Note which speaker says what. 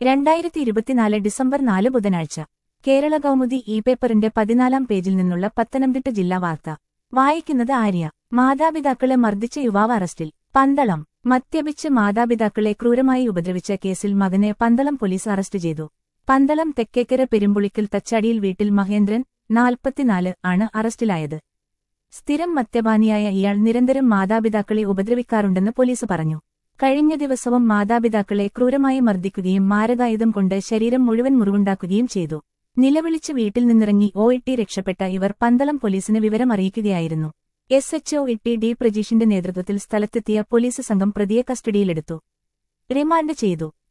Speaker 1: രണ്ടായിരത്തി ഇരുപത്തിനാല് ഡിസംബർ നാല് ബുധനാഴ്ച കേരള കൗമുദി ഇ പേപ്പറിന്റെ പതിനാലാം പേജിൽ നിന്നുള്ള പത്തനംതിട്ട ജില്ലാ വാർത്ത വായിക്കുന്നത് ആര്യ മാതാപിതാക്കളെ മർദ്ദിച്ച യുവാവ് അറസ്റ്റിൽ പന്തളം മദ്യപിച്ച് മാതാപിതാക്കളെ ക്രൂരമായി ഉപദ്രവിച്ച കേസിൽ മകനെ പന്തളം പോലീസ് അറസ്റ്റ് ചെയ്തു പന്തളം തെക്കേക്കര പെരുമ്പുളിക്കൽ തച്ചാടിയിൽ വീട്ടിൽ മഹേന്ദ്രൻ നാൽപ്പത്തിനാല് ആണ് അറസ്റ്റിലായത് സ്ഥിരം മദ്യപാനിയായ ഇയാൾ നിരന്തരം മാതാപിതാക്കളെ ഉപദ്രവിക്കാറുണ്ടെന്ന് പോലീസ് പറഞ്ഞു കഴിഞ്ഞ ദിവസവും മാതാപിതാക്കളെ ക്രൂരമായി മർദ്ദിക്കുകയും മാരകായുധം കൊണ്ട് ശരീരം മുഴുവൻ മുറിവുണ്ടാക്കുകയും ചെയ്തു നിലവിളിച്ച് വീട്ടിൽ നിന്നിറങ്ങി ഒ ഇട്ടി രക്ഷപ്പെട്ട ഇവർ പന്തളം പോലീസിന് വിവരം അറിയിക്കുകയായിരുന്നു S H O Itty D പ്രജീഷിന്റെ നേതൃത്വത്തിൽ സ്ഥലത്തെത്തിയ പോലീസ് സംഘം പ്രതിയെ കസ്റ്റഡിയിലെടുത്തു റിമാൻഡ് ചെയ്തു